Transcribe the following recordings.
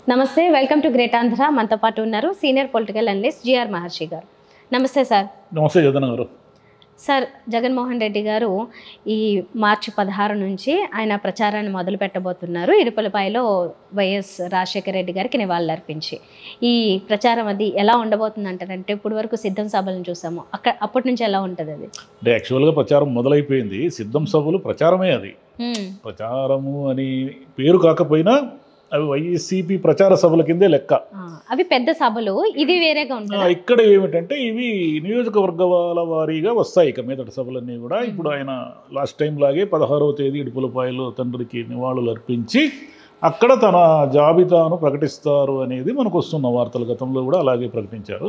నమస్తే welcome to great Andhra మనతో పాటు ఉన్నారు senior political analyst GR Maharshi గారు నమస్తే సార్ నమస్తే జగన్ గారు సార్ జగన్మోహన్ రెడ్డి గారు ఈ మార్చి పదహారు నుంచి ఆయన ప్రచారాన్ని మొదలు పెట్టబోతున్నారు ఇడుపలపాయలో వైఎస్ రాజశేఖర రెడ్డి గారికి నివాళులు అర్పించి ఈ ప్రచారం అది ఎలా ఉండబోతుంది అంటారంటే ఇప్పుడు వరకు సిద్ధం సభలను చూసాము అక్కడ అప్పటి నుంచి ఎలా ఉంటుంది అది అంటే యాక్చువల్గా ప్రచారం మొదలైపోయింది సిద్ధం సభలు ప్రచారమే అది మ్మ్. ప్రచారము అని పేరు కాకపోయినా అవి వైసీపీ ప్రచార సభల కిందే లెక్క ఆ, అవి పెద్ద సభలు ఇది వేరేగా ఆ, ఉంటుంది ఇక్కడ ఏమిటంటే ఇవి నియోజకవర్గాల వారీగా వస్తాయి ఇక మీదటి సభలన్నీ కూడా ఇప్పుడు ఆయన లాస్ట్ టైం లాగే పదహారవ తేదీ ఇడుపులపాయలో తండ్రికి నివాళులు అర్పించి అక్కడ తన జాబితాను ప్రకటిస్తారు అనేది మనకు వస్తున్న వార్తలు గతంలో కూడా అలాగే ప్రకటించారు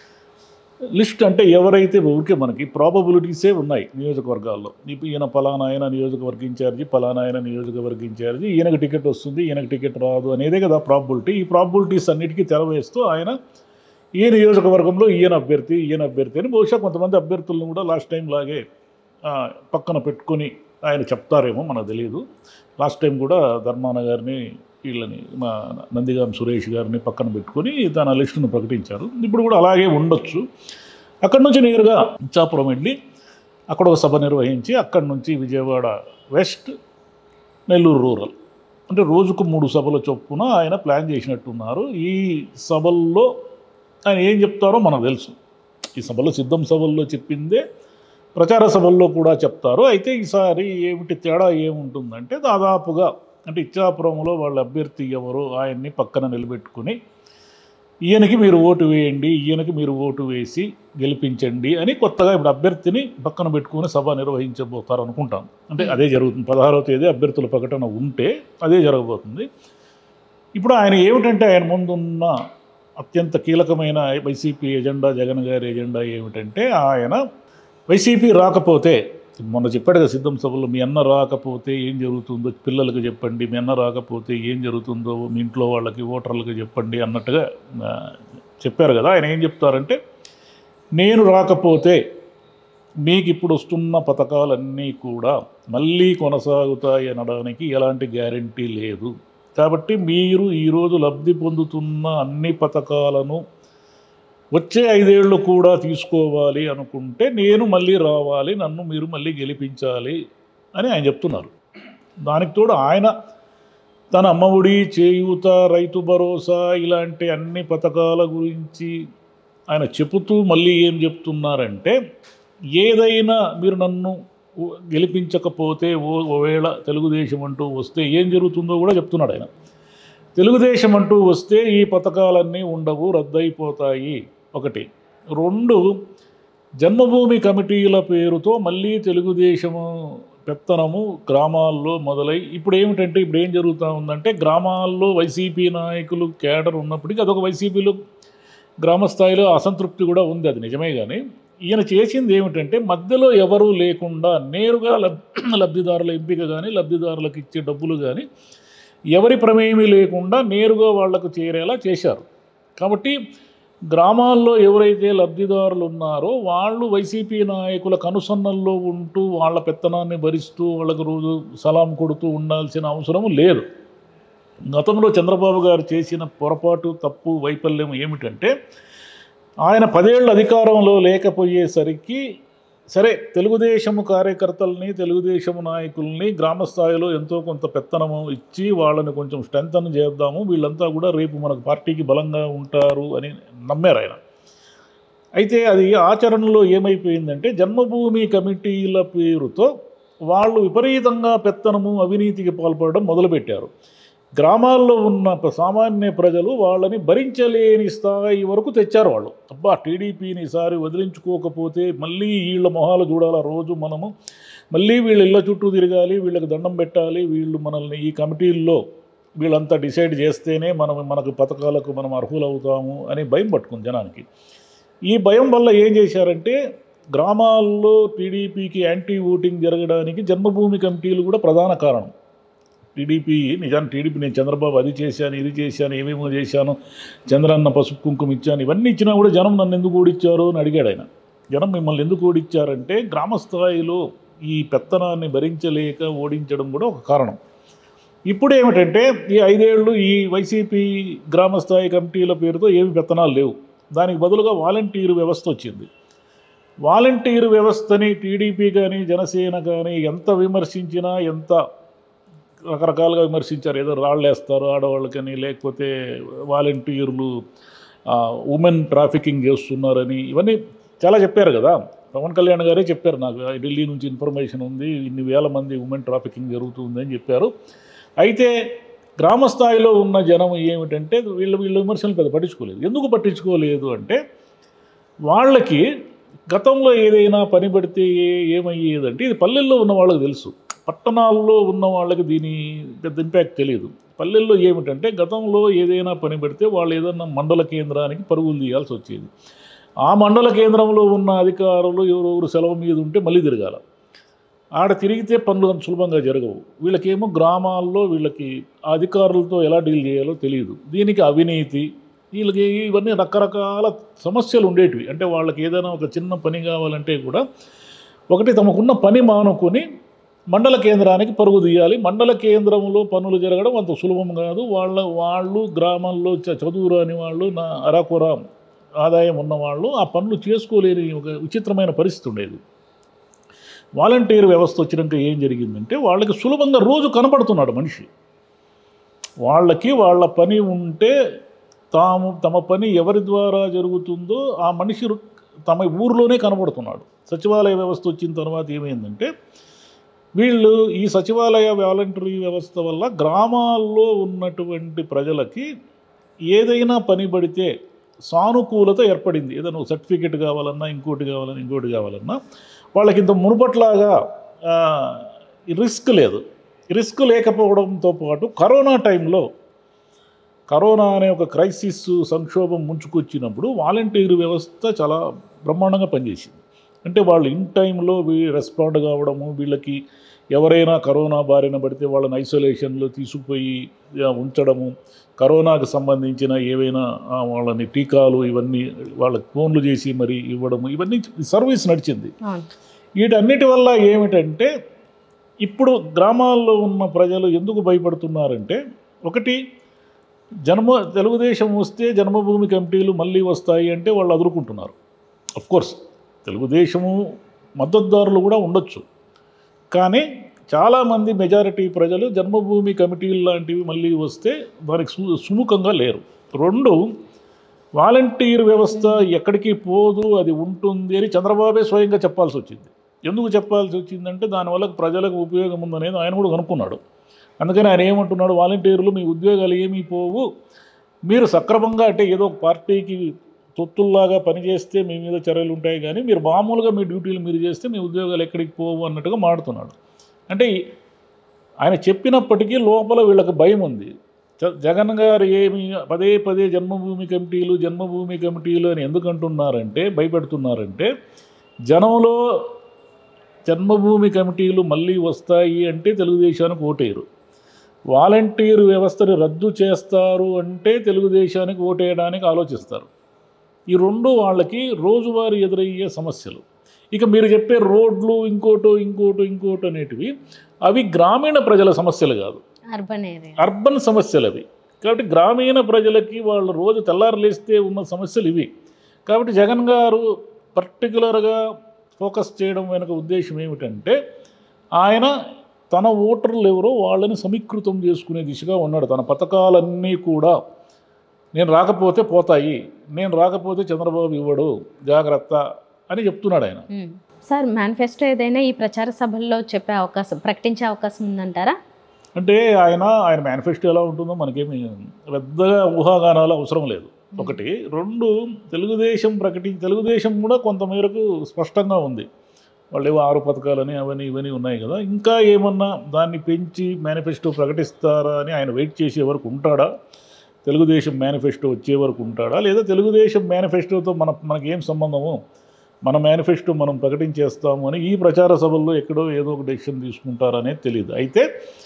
లిస్ట్ అంటే ఎవరైతే ఊరికే మనకి ప్రాబబిలిటీసే ఉన్నాయి నియోజకవర్గాల్లో ఇప్పుడు ఈయన పలానా ఆయన నియోజకవర్గ ఇన్ఛార్జి పలానా ఆయన నియోజకవర్గ ఇన్ఛార్జి ఈయనకు టికెట్ వస్తుంది ఈయనకు టికెట్ రాదు అనేదే కదా ప్రాబిలిటీ ఈ ప్రాబిలిటీస్ అన్నిటికీ తెరవేస్తూ ఆయన ఈ నియోజకవర్గంలో ఈయన అభ్యర్థి ఈయన అభ్యర్థి అని బహుశా కొంతమంది అభ్యర్థులను కూడా లాస్ట్ టైం లాగే ఆ, పక్కన పెట్టుకొని ఆయన చెప్తారేమో మనకు తెలియదు లాస్ట్ టైం కూడా ధర్మాన గారిని వీళ్ళని మా నందిగాం సురేష్ గారిని పక్కన పెట్టుకొని తన లిస్టును ప్రకటించారు ఇప్పుడు కూడా అలాగే ఉండొచ్చు అక్కడి నుంచి నేరుగా ఇచ్చాపురం వెళ్ళి అక్కడ ఒక సభ నిర్వహించి అక్కడి నుంచి విజయవాడ వెస్ట్ నెల్లూరు రూరల్ అంటే రోజుకు మూడు సభల చొప్పున ఆయన ప్లాన్ చేసినట్టున్నారు ఈ సభల్లో ఆయన ఏం చెప్తారో మనకు తెలుసు ఈ సభలో సిద్ధం సభల్లో చెప్పిందే ప్రచార సభల్లో కూడా చెప్తారు అయితే ఈసారి ఏమిటి తేడా ఏముంటుందంటే దాదాపుగా అంటే ఇచ్చాపురంలో వాళ్ళ అభ్యర్థి ఎవరు ఆయన్ని పక్కన నిలబెట్టుకుని ఈయనకి మీరు ఓటు వేయండి ఈయనకి మీరు ఓటు వేసి గెలిపించండి అని కొత్తగా ఇప్పుడు అభ్యర్థిని పక్కన పెట్టుకుని సభ నిర్వహించబోతారు అనుకుంటాను అంటే అదే జరుగుతుంది పదహారవ తేదీ అభ్యర్థుల ప్రకటన ఉంటే అదే జరగబోతుంది ఇప్పుడు ఆయన ఏమిటంటే ఆయన ముందున్న అత్యంత కీలకమైన వైసీపీ ఎజెండా జగన్ గారి ఎజెండా ఏమిటంటే ఆయన వైసీపీ రాకపోతే మొన్న చెప్పాడు కదా సిద్ధం సభలో మీ అన్న రాకపోతే ఏం జరుగుతుందో పిల్లలకు చెప్పండి మీ అన్న రాకపోతే ఏం జరుగుతుందో మీ ఇంట్లో వాళ్ళకి ఓటర్లకు చెప్పండి అన్నట్టుగా ఆ, చెప్పారు కదా ఆయన ఏం చెప్తారంటే నేను రాకపోతే మీకు ఇప్పుడు వస్తున్న పథకాలన్నీ కూడా మళ్ళీ కొనసాగుతాయి అనడానికి ఎలాంటి గ్యారంటీ లేదు కాబట్టి మీరు ఈరోజు లబ్ధి పొందుతున్న అన్ని పథకాలను వచ్చే ఐదేళ్ళు కూడా తీసుకోవాలి అనుకుంటే నేను మళ్ళీ రావాలి నన్ను మీరు మళ్ళీ గెలిపించాలి అని ఆయన చెప్తున్నారు దానికి తోడు ఆయన తన అమ్మఒడి చేయూత రైతు భరోసా ఇలాంటి అన్ని పథకాల గురించి ఆయన చెబుతూ మళ్ళీ ఏం చెప్తున్నారంటే ఏదైనా మీరు నన్ను గెలిపించకపోతే ఓ ఒకవేళ తెలుగుదేశం అంటూ వస్తే ఏం జరుగుతుందో కూడా చెప్తున్నాడు ఆయన తెలుగుదేశం అంటూ వస్తే ఈ పథకాలన్నీ ఉండవు రద్దయిపోతాయి ఒకటి రెండు జన్మభూమి కమిటీల పేరుతో మళ్ళీ తెలుగుదేశము పెత్తనము గ్రామాల్లో మొదలై ఇప్పుడు ఏమిటంటే ఇప్పుడు ఏం జరుగుతూ ఉందంటే గ్రామాల్లో వైసీపీ నాయకులు కేడర్ ఉన్నప్పటికీ అదొక వైసీపీలో గ్రామ స్థాయిలో అసంతృప్తి కూడా ఉంది అది నిజమే కానీ ఈయన చేసింది ఏమిటంటే మధ్యలో ఎవరూ లేకుండా నేరుగా లబ్ లబ్ధిదారుల ఎంపిక కానీ లబ్ధిదారులకు ఇచ్చే డబ్బులు కానీ ఎవరి ప్రమేయమీ లేకుండా నేరుగా వాళ్లకు చేరేలా చేశారు కాబట్టి గ్రామాల్లో ఎవరైతే లబ్ధిదారులు ఉన్నారో వాళ్ళు వైసీపీ నాయకుల కనుసన్నల్లో ఉంటూ వాళ్ళ పెత్తనాన్ని భరిస్తూ వాళ్ళకు రోజు సలాం కొడుతూ ఉండాల్సిన అవసరం లేదు గతంలో చంద్రబాబు గారు చేసిన పొరపాటు తప్పు వైఫల్యం ఏమిటంటే ఆయన పదేళ్ళు అధికారంలో లేకపోయేసరికి సరే తెలుగుదేశము కార్యకర్తల్ని తెలుగుదేశం నాయకుల్ని గ్రామ స్థాయిలో ఎంతో కొంత పెత్తనము ఇచ్చి వాళ్ళని కొంచెం స్ట్రెంగ్తన్ చేద్దాము వీళ్ళంతా కూడా రేపు మనకు పార్టీకి బలంగా ఉంటారు అని నమ్మారు ఆయన అయితే అది ఆచరణలో ఏమైపోయిందంటే జన్మభూమి కమిటీల పేరుతో వాళ్ళు విపరీతంగా పెత్తనము అవినీతికి పాల్పడడం మొదలుపెట్టారు గ్రామాల్లో ఉన్న ప- సామాన్య ప్రజలు వాళ్ళని భరించలేని స్థాయి వరకు తెచ్చారు వాళ్ళు అబ్బా టీడీపీని ఈసారి వదిలించుకోకపోతే మళ్ళీ వీళ్ళ మొహాలు చూడాలా రోజు మనము మళ్ళీ వీళ్ళ ఇళ్ళ చుట్టూ తిరగాలి వీళ్ళకి దండం పెట్టాలి వీళ్ళు మనల్ని ఈ కమిటీల్లో వీళ్ళంతా డిసైడ్ చేస్తేనే మనం మనకు పథకాలకు మనం అర్హులవుతాము అని భయం పట్టుకుంది జనానికి ఈ భయం వల్ల ఏం చేశారంటే గ్రామాల్లో టీడీపీకి యాంటీ ఓటింగ్ జరగడానికి జన్మభూమి కమిటీలు కూడా ప్రధాన కారణం టీడీపీ నిజానికి టీడీపీ నేను చంద్రబాబు అది చేశాను ఇది చేశాను ఏమేమో చేశాను చంద్రన్న పసుపు కుంకుమ ఇచ్చాను ఇవన్నీ ఇచ్చినా కూడా జనం నన్ను ఎందుకు ఓడిచ్చారు అని అడిగాడు ఆయన జనం మిమ్మల్ని ఎందుకు ఓడిచ్చారంటే గ్రామ స్థాయిలో ఈ పెత్తనాన్ని భరించలేక ఓడించడం కూడా ఒక కారణం ఇప్పుడు ఏమిటంటే ఈ ఐదేళ్ళు ఈ వైసీపీ గ్రామస్థాయి కమిటీల పేరుతో ఏమి పెత్తనాలు లేవు దానికి బదులుగా వాలంటీర్ వ్యవస్థ వచ్చింది వాలంటీర్ వ్యవస్థని టీడీపీ కానీ జనసేన కానీ ఎంత విమర్శించినా ఎంత రకరకాలుగా విమర్శించారు ఏదో రాళ్ళు వేస్తారు ఆడవాళ్ళకని లేకపోతే వాలంటీర్లు ఉమెన్ ట్రాఫికింగ్ చేస్తున్నారని ఇవన్నీ చాలా చెప్పారు కదా పవన్ కళ్యాణ్ గారే చెప్పారు నాకు ఢిల్లీ నుంచి ఇన్ఫర్మేషన్ ఉంది ఇన్ని వేల మంది ఉమెన్ ట్రాఫికింగ్ జరుగుతుంది అని చెప్పారు అయితే గ్రామ స్థాయిలో ఉన్న జనం ఏమిటంటే వీళ్ళు వీళ్ళ విమర్శలు పెద్ద పట్టించుకోలేదు ఎందుకు పట్టించుకోలేదు అంటే వాళ్ళకి గతంలో ఏదైనా పని పడితే ఏ- ఏమయ్యేదంటే ఇది పల్లెల్లో ఉన్న వాళ్ళకి తెలుసు పట్టణాల్లో ఉన్న వాళ్ళకి దీని పెద్ద ఇంపాక్ట్ తెలియదు పల్లెల్లో ఏమిటంటే గతంలో ఏదైనా పని పెడితే వాళ్ళు ఏదైనా మండల కేంద్రానికి పరుగులు తీయాల్సి వచ్చేది ఆ మండల కేంద్రంలో ఉన్న అధికారులు ఎవరెవరు సెలవు మీద ఉంటే మళ్ళీ తిరగాల ఆడ తిరిగితే పనులు అంత సులభంగా జరగవు వీళ్ళకేమో గ్రామాల్లో వీళ్ళకి ఆ అధికారులతో ఎలా డీల్ చేయాలో తెలియదు దీనికి అవినీతి వీళ్ళకి ఇవన్నీ రకరకాల సమస్యలు ఉండేటివి అంటే వాళ్ళకి ఏదైనా ఒక చిన్న పని కావాలంటే కూడా ఒకటి తమకున్న పని మానుకొని మండల కేంద్రానికి పరుగు తీయాలి మండల కేంద్రంలో పనులు జరగడం అంత సులభం కాదు వాళ్ళ వాళ్ళు గ్రామాల్లో చ- చదువు రాని వాళ్ళు నా అరాకొర ఆదాయం ఉన్నవాళ్ళు ఆ పనులు చేసుకోలేని ఒక విచిత్రమైన పరిస్థితి ఉండేది వాలంటీర్ వ్యవస్థ వచ్చినాక ఏం జరిగిందంటే వాళ్ళకి సులభంగా రోజు కనపడుతున్నాడు మనిషి వాళ్ళకి వాళ్ళ పని ఉంటే తాము తమ పని ఎవరి ద్వారా జరుగుతుందో ఆ మనిషి రు- తమ ఊర్లోనే కనపడుతున్నాడు సచివాలయ వ్యవస్థ వచ్చిన తర్వాత ఏమైందంటే వీళ్ళు ఈ సచివాలయ వాలంటరీ వ్యవస్థ వల్ల గ్రామాల్లో ఉన్నటువంటి ప్రజలకి ఏదైనా పని పడితే సానుకూలత ఏర్పడింది ఏదైనా ఒక సర్టిఫికెట్ కావాలన్నా ఇంకోటి కావాలన్నా ఇంకోటి కావాలన్నా వాళ్ళకి ఇంత మునుపట్లాగా ఆ, ఈ రిస్క్ లేదు రిస్క్ లేకపోవడంతో పాటు కరోనా టైంలో కరోనా అనే ఒక క్రైసిస్ సంక్షోభం ముంచుకొచ్చినప్పుడు వాలంటీర్ వ్యవస్థ చాలా బ్రహ్మాండంగా పనిచేసింది అంటే వాళ్ళు ఇన్ టైంలో వీ రెస్పాండ్ కావడము వీళ్ళకి ఎవరైనా కరోనా బారిన పడితే వాళ్ళని ఐసోలేషన్లో తీసుకుపోయి ఆ, ఉంచడము కరోనాకు సంబంధించిన ఏవైనా ఆ, వాళ్ళని టీకాలు ఇవన్నీ వాళ్ళకి ఫోన్లు చేసి మరి ఇవ్వడము ఇవన్నీ సర్వీస్ నడిచింది అవును వీటన్నిటి వల్ల ఏమిటంటే ఇప్పుడు గ్రామాల్లో ఉన్న ప్రజలు ఎందుకు భయపడుతున్నారంటే ఒకటి జన్మ తెలుగుదేశం వస్తే జన్మభూమి కమిటీలు మళ్ళీ వస్తాయి అంటే వాళ్ళు అదురుకుంటున్నారు కోర్స్ తెలుగుదేశము మద్దతుదారులు కూడా ఉండొచ్చు కానీ చాలామంది మెజారిటీ ప్రజలు జన్మభూమి కమిటీలు లాంటివి మళ్ళీ వస్తే దానికి సు సుముఖంగా లేరు రెండు వాలంటీర్ వ్యవస్థ ఎక్కడికి పోదు అది ఉంటుంది అని చంద్రబాబే స్వయంగా చెప్పాల్సి వచ్చింది ఎందుకు చెప్పాల్సి వచ్చిందంటే దానివల్ల ప్రజలకు ఉపయోగం ఉందనేది ఆయన కూడా కనుక్కున్నాడు అందుకని ఆయన ఏమంటున్నాడు వాలంటీర్లు మీ ఉద్యోగాలు ఏమీ పోవు మీరు సక్రమంగా అంటే ఏదో ఒక పార్టీకి తొత్తుల్లాగా పనిచేస్తే మీ మీద చర్యలు ఉంటాయి కానీ మీరు మామూలుగా మీ డ్యూటీలు మీరు చేస్తే మీ ఉద్యోగాలు ఎక్కడికి పోవు అన్నట్టుగా మాడుతున్నాడు అంటే ఈ- ఆయన చెప్పినప్పటికీ లోపల వీళ్ళకి భయం ఉంది జ- జగన్ గారు ఏమి పదే పదే జన్మభూమి కమిటీలు జన్మభూమి కమిటీలు అని ఎందుకు అంటున్నారంటే భయపెడుతున్నారంటే జనంలో జన్మభూమి కమిటీలు మళ్ళీ వస్తాయి అంటే తెలుగుదేశానికి ఓటేయరు వాలంటీర్ వ్యవస్థని రద్దు చేస్తారు అంటే తెలుగుదేశానికి ఓటేయడానికి ఆలోచిస్తారు ఈ రెండు వాళ్ళకి రోజువారీ ఎదురయ్యే సమస్యలు ఇక మీరు చెప్పే రోడ్లు ఇంకోటో ఇంకోటో ఇంకోటో అనేటివి అవి గ్రామీణ ప్రజల సమస్యలు కాదు అర్బన్ ఏరియా అర్బన్ సమస్యలు అవి కాబట్టి గ్రామీణ ప్రజలకి వాళ్ళు రోజు తెల్లారు లేస్తే ఉన్న సమస్యలు ఇవి కాబట్టి జగన్ గారు పర్టికులర్గా ఫోకస్ చేయడం వెనుక ఉద్దేశం ఏమిటంటే ఆయన తన ఓటర్లు ఎవరో వాళ్ళని సమీకృతం చేసుకునే దిశగా ఉన్నాడు తన పథకాలన్నీ కూడా నేను రాకపోతే పోతాయి నేను రాకపోతే చంద్రబాబు ఇవ్వడు జాగ్రత్త అని చెప్తున్నాడు ఆయన ఉమ్. సార్ మేనిఫెస్టో ఏదైనా ఈ ప్రచార సభల్లో చెప్పే అవకాశం ప్రకటించే అవకాశం ఉందంటారా అంటే ఆయన ఆయన మేనిఫెస్టో ఎలా ఉంటుందో మనకేమి పెద్దగా ఊహాగానాలు అవసరం లేదు ఒకటి రెండు తెలుగుదేశం ప్రకటి తెలుగుదేశం కూడా కొంతమేరకు స్పష్టంగా ఉంది వాళ్ళు ఏవో ఆరు పథకాలని అవన్నీ ఇవన్నీ ఉన్నాయి కదా ఇంకా ఏమన్నా దాన్ని పెంచి మేనిఫెస్టో ప్రకటిస్తారా అని ఆయన వెయిట్ చేసే వరకు ఉంటాడా తెలుగుదేశం మేనిఫెస్టో వచ్చే వరకు ఉంటాడా లేదా తెలుగుదేశం మేనిఫెస్టోతో మన మనకి ఏం సంబంధము మన మేనిఫెస్టో మనం ప్రకటించేస్తాము అని ఈ ప్రచార సభల్లో ఎక్కడో ఏదో ఒక డెసిషన్ తీసుకుంటారనేది తెలియదు అయితే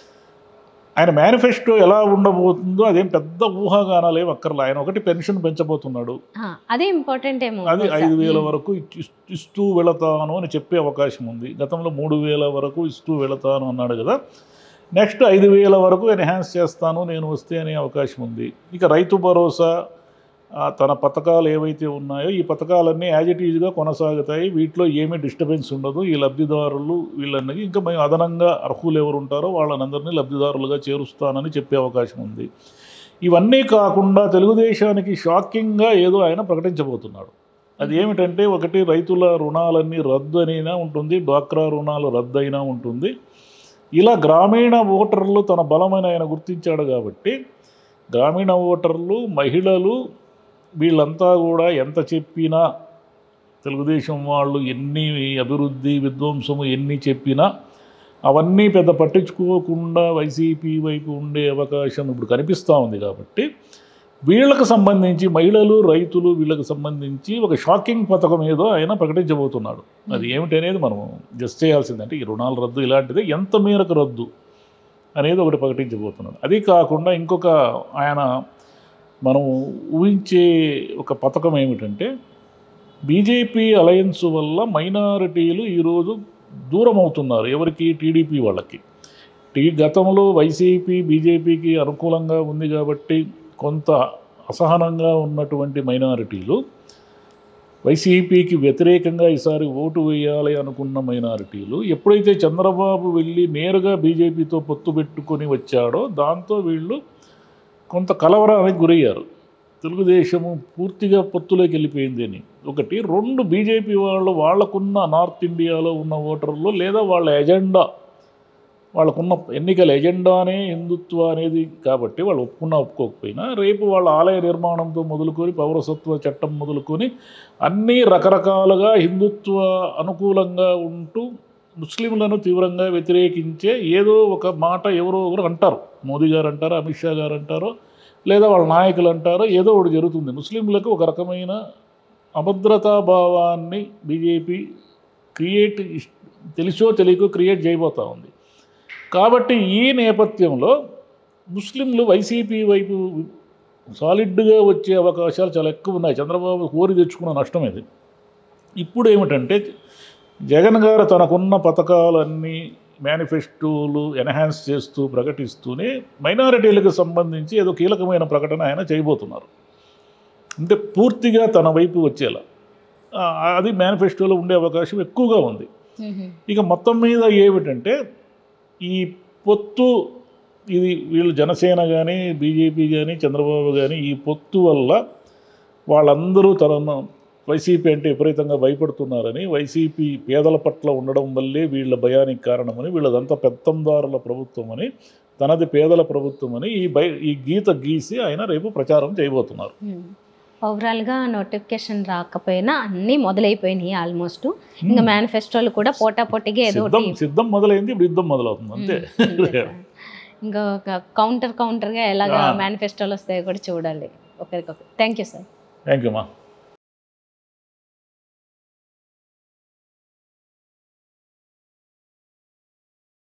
ఆయన మేనిఫెస్టో ఎలా ఉండబోతుందో అదేం పెద్ద ఊహాగానాలు ఏం అక్కర్లే ఆయన ఒకటి పెన్షన్ పెంచబోతున్నాడు ఆ, అదే ఇంపార్టెంట్ ఏమో అది బహుశా. ఐదు వేల ఉమ్. వరకు ఇచ్- ఇస్తూ వెళతాను అని చెప్పే అవకాశం ఉంది గతంలో మూడు వేల వరకు ఇస్తూ వెళతాను అన్నాడు కదా నెక్స్ట్ ఐదు వేల వరకు ఎన్హాన్స్ చేస్తాను నేను వస్తే అనే అవకాశం ఉంది ఇక రైతు భరోసా ఆ, తన పథకాలు ఏవైతే ఉన్నాయో ఈ పథకాలన్నీ యాజ్ ఇట్ ఈజ్గా కొనసాగుతాయి వీటిలో ఏమీ డిస్టర్బెన్స్ ఉండదు ఈ లబ్ధిదారులు వీళ్ళన్నది ఇంకా మేము అదనంగా అర్హులు ఎవరు ఉంటారో వాళ్ళనందరినీ లబ్ధిదారులుగా చేరుస్తానని చెప్పే అవకాశం ఉంది ఇవన్నీ కాకుండా తెలుగుదేశానికి షాకింగ్గా ఏదో ఆయన ప్రకటించబోతున్నాడు అది ఏమిటంటే ఒకటి రైతుల రుణాలన్నీ రద్దు అయినా ఉంటుంది డ్వాక్రా రుణాలు రద్దు అయినా ఉంటుంది ఇలా గ్రామీణ ఓటర్లు తన బలమైన ఆయన గుర్తించాడు కాబట్టి గ్రామీణ ఓటర్లు మహిళలు వీళ్ళంతా కూడా ఎంత చెప్పినా తెలుగుదేశం వాళ్ళు ఎన్ని అభివృద్ధి విధ్వంసము ఎన్ని చెప్పినా అవన్నీ పెద్ద పట్టించుకోకుండా వైసీపీ వైపు ఉండే అవకాశం ఇప్పుడు కనిపిస్తూ ఉంది కాబట్టి వీళ్ళకు సంబంధించి మహిళలు రైతులు వీళ్ళకి సంబంధించి ఒక షాకింగ్ పథకం ఏదో ఆయన ప్రకటించబోతున్నాడు అది ఏమిటనేది మనం జస్ట్ చేయాల్సిందంటే ఈ రుణాల రద్దు ఇలాంటిది ఎంత మేరకు రద్దు అనేది ఒకటి ప్రకటించబోతున్నాడు అది కాకుండా ఇంకొక ఆయన మనం ఊహించే ఒక పథకం ఏమిటంటే బీజేపీ అలయన్స్ వల్ల మైనారిటీలు ఈరోజు దూరం అవుతున్నారు ఎవరికి టీడీపీ వాళ్ళకి టీ గతంలో వైసీపీ బీజేపీకి అనుకూలంగా ఉంది కాబట్టి కొంత అసహనంగా ఉన్నటువంటి మైనారిటీలు వైసీపీకి వ్యతిరేకంగా ఈసారి ఓటు వేయాలి అనుకున్న మైనారిటీలు ఎప్పుడైతే చంద్రబాబు వెళ్ళి నేరుగా బీజేపీతో పొత్తు పెట్టుకొని వచ్చాడో దాంతో వీళ్ళు కొంత కలవరానికి గురయ్యారు తెలుగుదేశము పూర్తిగా పొత్తులోకి వెళ్ళిపోయింది అని ఒకటి రెండు బీజేపీ వాళ్ళు వాళ్ళకున్న నార్త్ ఇండియాలో ఉన్న ఓటర్లు లేదా వాళ్ళ ఎజెండా వాళ్ళకున్న ఎన్నికల ఎజెండానే హిందుత్వ అనేది కాబట్టి వాళ్ళు ఒప్పుకున్నా ఒప్పుకోకపోయినా రేపు వాళ్ళ ఆలయ నిర్మాణంతో మొదలుకొని పౌరసత్వ చట్టం మొదలుకొని అన్నీ రకరకాలుగా హిందుత్వ అనుకూలంగా ఉంటూ ముస్లింలను తీవ్రంగా వ్యతిరేకించే ఏదో ఒక మాట ఎవరో ఒకరు అంటారు మోదీ గారు అంటారు అమిత్ షా గారు అంటారో లేదా వాళ్ళ నాయకులు అంటారో ఏదో ఒకటి జరుగుతుంది ముస్లింలకు ఒక రకమైన అభద్రతా భావాన్ని బీజేపీ క్రియేట్ ఇష్- తెలిసో తెలియకో క్రియేట్ చేయబోతా ఉంది కాబట్టి ఈ నేపథ్యంలో ముస్లింలు వైసీపీ వైపు సాలిడ్గా వచ్చే అవకాశాలు చాలా ఎక్కువ ఉన్నాయి చంద్రబాబు కోరి తెచ్చుకున్న నష్టం ఇది ఇప్పుడు ఏమిటంటే జగన్ గారు తనకున్న పథకాలన్నీ మేనిఫెస్టోలు ఎన్హాన్స్ చేస్తూ ప్రకటిస్తూనే మైనారిటీలకు సంబంధించి ఏదో కీలకమైన ప్రకటన ఆయన చేయబోతున్నారు అంటే పూర్తిగా తన వైపు వచ్చేలా ఆ, అది మేనిఫెస్టోలో ఉండే అవకాశం ఎక్కువగా ఉంది ఇక మొత్తం మీద ఏమిటంటే ఈ పొత్తు ఇది వీళ్ళు జనసేన కానీ బీజేపీ కానీ చంద్రబాబు కానీ ఈ పొత్తు వల్ల వాళ్ళందరూ తనను వైసీపీ అంటే విపరీతంగా భయపడుతున్నారని వైసీపీ పేదల పట్ల ఉండడం వల్లే వీళ్ళ భయానికి కారణమని వీళ్ళదంతా పెత్తందారుల ప్రభుత్వం అని తనది పేదల ప్రభుత్వం అని ఈ బై ఈ గీత గీసి ఆయన రేపు ప్రచారం చేయబోతున్నారు ఓవరాల్గా నోటిఫికేషన్ రాకపోయినా అన్నీ మొదలైపోయినాయి ఆల్మోస్ట్ ఇంకా మేనిఫెస్టోలు కూడా పోటా పోటీగా ఏదో సిద్ధం ఒకటి సిద్ధం మొదలైంది ఇప్పుడు యుద్ధం మొదలవుతుంది అంతే ఉమ్, అంతే. ఇంకా కౌంటర్ కౌంటర్గా ఎలాగా ఆ. మేనిఫెస్టోలు వస్తాయో కూడా చూడాలి ఒకరికొకరు thank you sir thank you మా